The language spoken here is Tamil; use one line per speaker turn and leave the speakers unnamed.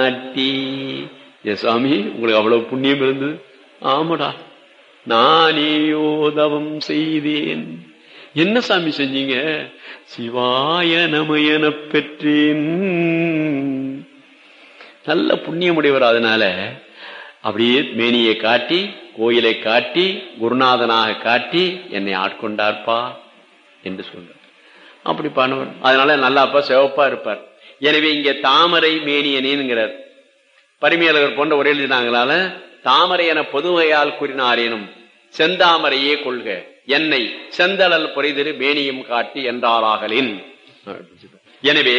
நாட்டி ஏ சுவாமி உங்களுக்கு அவ்வளவு புண்ணியம் இருந்தது ஆமாடா நானேயோ தவம் செய்தேன் என்ன சாமி செஞ்சீங்க சிவாய நமயன பெற்றேன் நல்ல புண்ணியமுடையவர் அதனால அப்படியே மேனியை காட்டி கோயிலை காட்டி குருநாதனாக காட்டி என்னை ஆட்கொண்டார்ப்பா என்று சொல்றார் அப்படி பண்ணுவார் அதனால நல்லா அப்பா சிவப்பா இருப்பார் எனவே இங்க தாமரை மேனியனேங்கிறார் பரிமையாளர் போன்ற ஒரு எழுதினாங்களால தாமரை என பொதுவையால் கூறினாரேனும் செந்தாமரையே கொள்க என்னை செந்தளல் பொறிதிரு மேனியும் காட்டி என்றாராகலின் எனவே